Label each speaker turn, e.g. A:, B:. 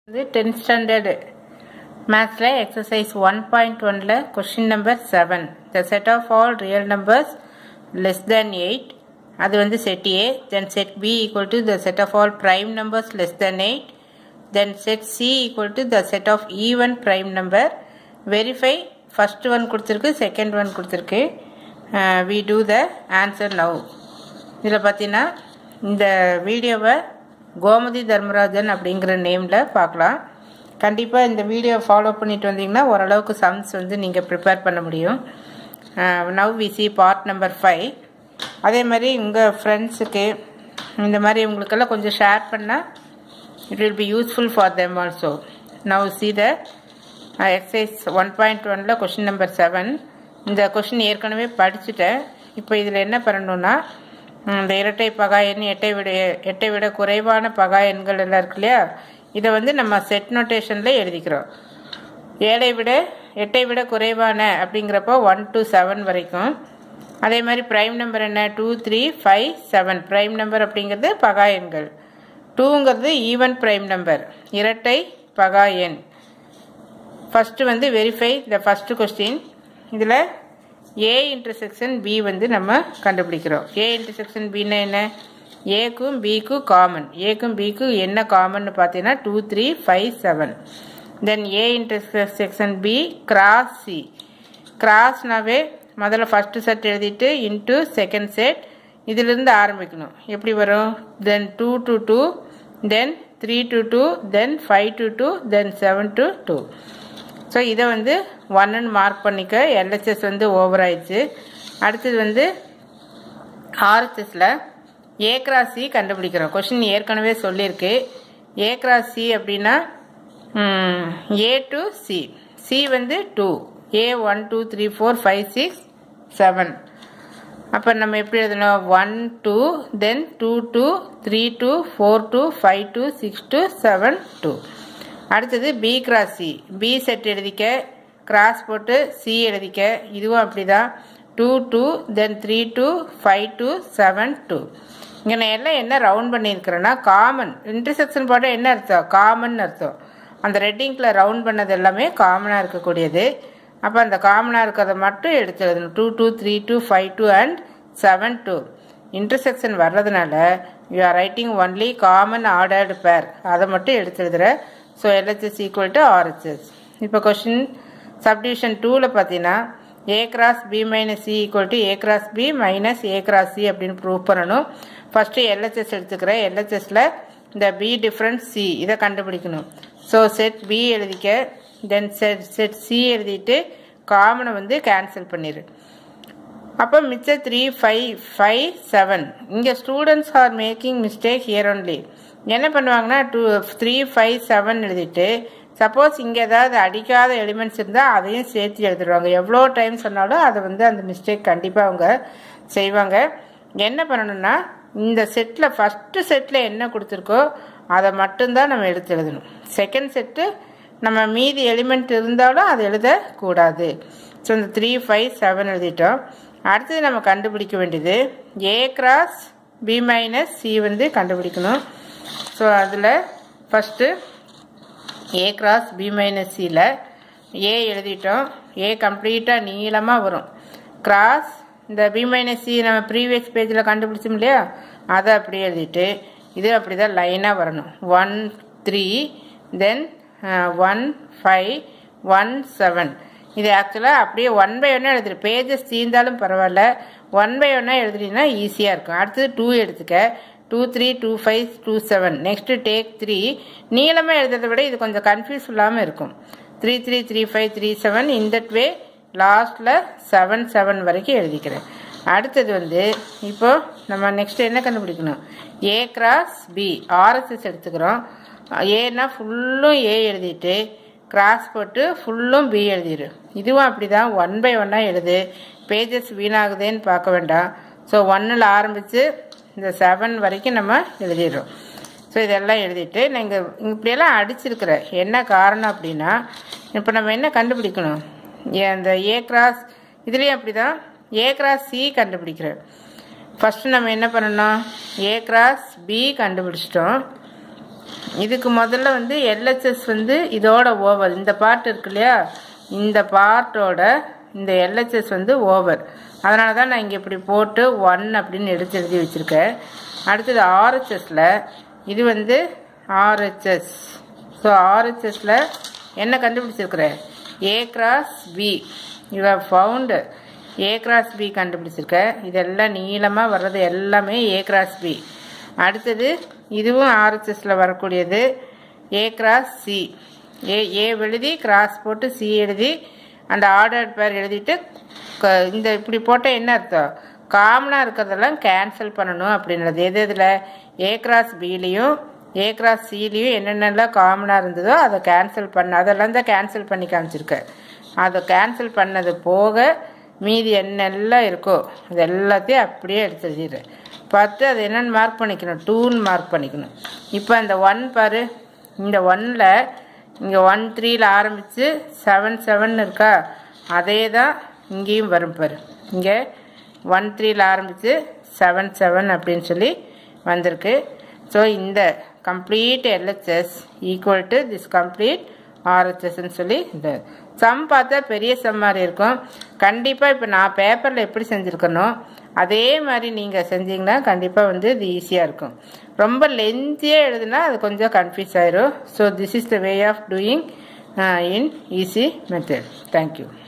A: இது tenth standard மேத்ஸில் exercise one point ஒனில் question number seven the set of all real numbers less than eight அது வந்து set A then set B equal to the set of all prime numbers less than eight then set C equal to the set of even prime number verify first one கொடுத்துருக்கு second one கொடுத்துருக்கு we do the answer now இதில் பார்த்தீங்கன்னா இந்த வீடியோவை கோமதி தர்மராஜன் அப்படிங்கிற நேமில் பார்க்கலாம் கண்டிப்பாக இந்த வீடியோ ஃபாலோ பண்ணிட்டு வந்தீங்கன்னா ஓரளவுக்கு சம்ஸ் வந்து நீங்கள் ப்ரிப்பேர் பண்ண முடியும் now we see part number five அதே மாதிரி உங்கள் ஃப்ரெண்ட்ஸுக்கு இந்த மாதிரி உங்களுக்கெல்லாம் கொஞ்சம் ஷேர் பண்ணால் it will be useful for them also now see the exercise one point ஒனில் கொஷின் நம்பர் செவன் இந்த கொஷின் ஏற்கனவே படிச்சுட்டேன் இப்போ இதில் என்ன பண்ணணும்னா இந்த இரட்டை பகா எண் எட்டை விட எட்டை விட குறைவான பகா எண்கள் எல்லாம் இருக்கு இல்லையா இதை வந்து நம்ம செட் நோட்டேஷனில் எழுதிக்கிறோம் ஏழை விட எட்டை விட குறைவான அப்படிங்கிறப்போ ஒன் டு செவன் வரைக்கும் அதே மாதிரி ப்ரைம் நம்பர் என்ன two three five seven prime number அப்படிங்கிறது பகா எண்கள் டூங்கிறது ஈவன் ப்ரைம் நம்பர் இரட்டை பகா எண் ஃபஸ்ட்டு வந்து வெரிஃபை த ஃபஸ்ட்டு கொஸ்டின் இதில் ஏ இன்டர்செக்ஷன் பி வந்து நம்ம கண்டுபிடிக்கிறோம் ஏ இன்டர்செக்ஷன் பின்னா என்ன ஏக்கும் பிக்கும் காமன் ஏக்கும் பிக்கும் என்ன காமன் பார்த்தீங்கன்னா two three five seven then A intersection B cross C கிராஸ்னாவே முதல்ல ஃபஸ்ட்டு செட் எழுதிட்டு இன்ட்டு செகண்ட் செட் இதிலிருந்து ஆரம்பிக்கணும் எப்படி வரும் then two to two then three to two then five to two then seven to two so இதை வந்து ஒன்னு மார்க் பண்ணிக்க எல்ஹெச்எஸ் வந்து ஓவர் ஆயிடுச்சு அடுத்தது வந்து ஆர்ஹெச்எஸில் ஏ கிராஸ் சி கண்டுபிடிக்கிறோம் கொஷின் ஏற்கனவே சொல்லியிருக்கு ஏ கிராஸ் சி அப்படின்னா ஏ டு சி சி வந்து two A one two three four five six seven அப்போ நம்ம எப்படி எழுதணும் one two then two two three two four two five two six two seven two அடுத்தது B cross C B set எழுதிக்க cross போட்டு C எழுதிக்க இதுவும் அப்படி தான் two two then three two five two seven two இங்கே நான் எல்லாம் என்ன ரவுண்ட் பண்ணியிருக்கிறேன்னா காமன் இன்டர்செக்ஷன் போட்டால் என்ன அர்த்தம் காமன் அர்த்தம் அந்த ரெட்டிங்கில் ரவுண்ட் பண்ணது எல்லாமே காமனாக இருக்கக்கூடியது அப்போ அந்த காமனாக இருக்கிறத மட்டும் எடுத்து எழுதணும் two two three two five two and seven two intersection வர்றதுனால you are writing only common ordered pair அதை மட்டும் எடுத்து எழுதுகிற so LHS equal to RHS இப்போ கொஷின் சப்டிவிஷன் டூவில் பார்த்தீங்கன்னா A cross B minus C equal to A cross B minus A cross C அப்படின்னு prove பண்ணணும் ஃபஸ்ட்டு எல்ஹெச்எஸ் எடுத்துக்கிறேன் எல்ஹெச்எஸில் இந்த பி டிஃப்ரென்ஸ் சி இதை கண்டுபிடிக்கணும் ஸோ செட் பி எழுதிக்க தென் செட் செட் சி எழுதிட்டு காமனை வந்து கேன்சல் பண்ணிடு அப்போ மிச்சம் த்ரீ ஃபைவ் ஃபைவ் செவன் இங்கே students are making mistake here only என்ன பண்ணுவாங்கன்னா டூ த்ரீ ஃபைவ் செவன் எழுதிட்டு சப்போஸ் இங்கே ஏதாவது அடிக்காத எலிமெண்ட்ஸ் இருந்தால் அதையும் சேர்த்து எழுதிடுவாங்க எவ்வளோ டைம் சொன்னாலும் அதை வந்து அந்த மிஸ்டேக் கண்டிப்பாக அவங்க செய்வாங்க என்ன பண்ணணும்னா இந்த செட்டில் ஃபஸ்ட்டு செட்டில் என்ன கொடுத்துருக்கோ அதை மட்டும்தான் நம்ம எடுத்து எழுதணும் செகண்ட் செட்டு நம்ம மீதி எலிமெண்ட் இருந்தாலும் அதை எழுதக்கூடாது ஸோ இந்த த்ரீ ஃபைவ் செவன் எழுதிட்டோம் அடுத்தது நம்ம கண்டுபிடிக்க வேண்டியது A cross B minus C வந்து கண்டுபிடிக்கணும் ஸோ அதில் first A cross B minus சியில் ஏ எழுதிட்டோம் ஏ கம்ப்ளீட்டாக நீளமாக வரும் கிராஸ் இந்த பி மைனஸ் சி நம்ம ப்ரீவியஸ் பேஜில் கண்டுபிடிச்சோம் இல்லையா அதை அப்படியே எழுதிட்டு இது அப்படி தான் லைனாக வரணும் one three then one five one seven இது ஆக்சுவலாக அப்படியே ஒன் பை ஒன்னாக எழுதுரு பேஜஸ் தீர்ந்தாலும் பரவாயில்ல ஒன் பை ஒன்னாக எழுதுறீங்கன்னா ஈஸியாக இருக்கும் அடுத்தது டூ எடுத்துக்க two three two five two seven next take three நீளமாக எழுதுறதை விட இது கொஞ்சம் கன்ஃபியூஸ் இல்லாமல் இருக்கும் three three three five three seven இந்த வே லாஸ்ட்டில் செவன் செவன் வரைக்கும் எழுதிக்கிறேன் அடுத்தது வந்து இப்போ நம்ம நெக்ஸ்ட் என்ன கண்டுபிடிக்கணும் ஏ கிராஸ் பி ஆர்எஸ்எஸ் எடுத்துக்கிறோம் ஏன்னா ஃபுல்லும் ஏ எழுதிட்டு கிராஸ் போட்டு ஃபுல்லும் பி எழுதிடு இதுவும் அப்படி தான் ஒன் பை ஒன்னாக எழுது பேஜஸ் வீணாகுதேன்னு பார்க்க வேண்டாம் ஸோ ஒன்னில் ஆரம்பித்து இந்த செவன் வரைக்கும் நம்ம எழுதிடுறோம் ஸோ இதெல்லாம் எழுதிட்டு நீங்கள் இப்படியெல்லாம் அடிச்சிருக்கிற என்ன காரணம் அப்படின்னா இப்போ நம்ம என்ன கண்டுபிடிக்கணும் அந்த ஏ கிராஸ் இதுலேயும் அப்படி தான் ஏ கிராஸ் சி கண்டுபிடிக்கிறேன் ஃபஸ்ட்டு நம்ம என்ன பண்ணணும் ஏ கிராஸ் பி கண்டுபிடிச்சிட்டோம் இதுக்கு முதல்ல வந்து எல்ஹெச்எஸ் வந்து இதோட ஓவர் இந்த பார்ட் இருக்கு இல்லையா இந்த பார்ட்டோட இந்த எல்ஹெச்எஸ் வந்து ஓவர் அதனால தான் நான் இங்கே இப்படி போட்டு ஒன் அப்படின்னு எடுத்து எழுதி வச்சுருக்கேன் அடுத்தது ஆர்ஹெச்எஸில் இது வந்து ஆர்ஹெச்எஸ் ஸோ ஆர்ஹெச்எஸில் என்ன கண்டுபிடிச்சிருக்கிறேன் A cross B you have found A cross B கண்டுபிடிச்சிருக்கேன் இதெல்லாம் நீளமாக வர்றது எல்லாமே ஏ கிராஸ் பி அடுத்தது இதுவும் ஆர்ஹெச்எஸில் வரக்கூடியது ஏ கிராஸ் சி ஏ ஏ எழுதி கிராஸ் போட்டு சி எழுதி அந்த ஆர்டர் பேர் எழுதிட்டு க- இந்த இப்படி போட்டால் என்ன அர்த்தம் காமனாக இருக்கிறதெல்லாம் கேன்சல் பண்ணணும் அப்படின்றது எது இதில் ஏ கிராஸ் பிலையும் ஏ கிராஸ் சிலையும் என்னென்னலாம் காமனாக இருந்ததோ அதை கேன்சல் பண்ண அதெல்லாம் தான் கேன்சல் பண்ணி காமிச்சிருக்கேன் அதை கேன்சல் பண்ணது போக மீதி என்னெல்லாம் இருக்கோ அது எல்லாத்தையும் அப்படியே எடுத்து எழுதிடுறேன் பார்த்து அது என்னென்னு மார்க் பண்ணிக்கணும் டூன்னு மார்க் பண்ணிக்கணும் இப்போ அந்த ஒன் பாரு இந்த ஒன்னில் இங்கே ஒன் த்ரீல ஆரம்பித்து செவன் செவன் இருக்கா அதே தான் இங்கேயும் வரும் பாரு இங்கே ஒன் த்ரீல ஆரம்பித்து செவன் செவன் அப்படின்னு சொல்லி வந்திருக்கு ஸோ இந்த complete LHS equal to this complete ஆர்ஹெச்எஸ்ன்னு சொல்லி இந்த சம் பார்த்தா பெரிய சம் மாதிரி இருக்கும் கண்டிப்பாக இப்போ நான் பேப்பரில் எப்படி செஞ்சுருக்கனோ அதே மாதிரி நீங்கள் செஞ்சீங்கன்னா கண்டிப்பாக வந்து இது ஈஸியாக இருக்கும் ரொம்ப லென்த்தியாக எழுதுனா அது கொஞ்சம் கன்ஃபியூஸ் ஆயிரும் so this is the way of doing in easy method thank you